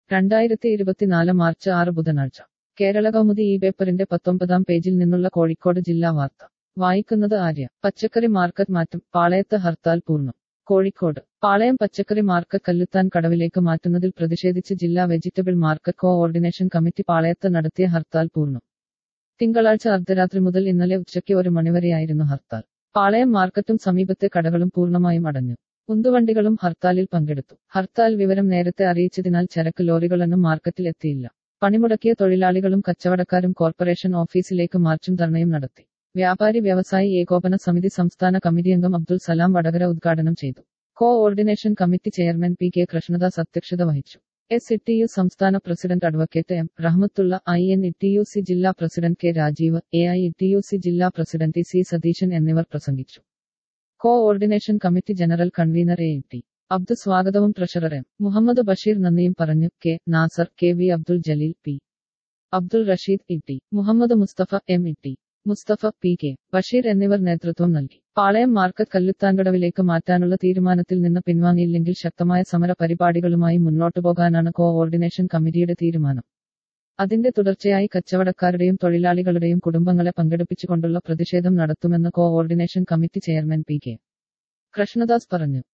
രണ്ടായിരത്തി ഇരുപത്തിനാല് മാർച്ച് ആറ് ബുധനാഴ്ച കേരള കൗമുദി ഈ പേപ്പറിന്റെ പത്തൊമ്പതാം പേജിൽ നിന്നുള്ള കോഴിക്കോട് ജില്ലാ വാർത്ത വായിക്കുന്നത് ആര്യ പച്ചക്കറി മാർക്കറ്റ് മാറ്റം പാളയത്ത് ഹർത്താൽ പൂർണ്ണം കോഴിക്കോട് പാളയം പച്ചക്കറി മാർക്കറ്റ് കല്ലുത്താൻ കടവിലേക്ക് മാറ്റുന്നതിൽ പ്രതിഷേധിച്ച് ജില്ലാ വെജിറ്റബിൾ മാർക്കറ്റ് കോഓർഡിനേഷൻ കമ്മിറ്റി പാളയത്ത് നടത്തിയ ഹർത്താൽ പൂർണ്ണം തിങ്കളാഴ്ച അർദ്ധരാത്രി മുതൽ ഇന്നലെ ഉച്ചയ്ക്ക് ഒരു മണിവരെയായിരുന്നു ഹർത്താൽ പാളയം മാർക്കറ്റും സമീപത്തെ കടകളും പൂർണ്ണമായും അടഞ്ഞു ഉന്തുവണ്ടികളും ഹർത്താലിൽ പങ്കെടുത്തു ഹർത്താൽ വിവരം നേരത്തെ അറിയിച്ചതിനാൽ ചരക്ക് ലോറികളൊന്നും മാർക്കറ്റിൽ എത്തിയില്ല പണിമുടക്കിയ തൊഴിലാളികളും കച്ചവടക്കാരും കോർപ്പറേഷൻ ഓഫീസിലേക്ക് മാർച്ചും ധർണയും നടത്തി വ്യാപാരി വ്യവസായി ഏകോപന സമിതി സംസ്ഥാന കമ്മിറ്റി അംഗം അബ്ദുൾ സലാം വടകര ഉദ്ഘാടനം ചെയ്തു coordination committee chairman P K Krishnadas അധ്യക്ഷത വഹിച്ചു എസ് ഇ യു സംസ്ഥാന president advocate M Rahmathulla I N E T U C ജില്ലാ president K Rajeev A I E T U C ജില്ലാ പ്രസിഡന്റ് സി സതീശൻ എന്നിവർ പ്രസംഗിച്ചു coordination committee general convener A T Abdu സ്വാഗതവും treasurer M Muhammad Basheer നന്ദിയും പറഞ്ഞു K Nasar K V Abdul Jaleel P Abdul Rasheed E T Muhammad Musthafa M E T Musthafa P K Basheer എന്നിവർ നേതൃത്വം നൽകി പാളയം മാർക്കറ്റ് കല്ലുത്താൻകടവിലേക്ക് മാറ്റാനുള്ള തീരുമാനത്തിൽ നിന്ന് പിൻവാങ്ങിയില്ലെങ്കിൽ ശക്തമായ സമര പരിപാടികളുമായി മുന്നോട്ടു പോകാനാണ് കോഓർഡിനേഷൻ കമ്മിറ്റിയുടെ തീരുമാനം അതിന്റെ തുടർച്ചയായി കച്ചവടക്കാരുടെയും തൊഴിലാളികളുടെയും കുടുംബങ്ങളെ പങ്കെടുപ്പിച്ചുകൊണ്ടുള്ള പ്രതിഷേധം നടത്തുമെന്ന് coordination committee chairman P K Krishnadas പറഞ്ഞു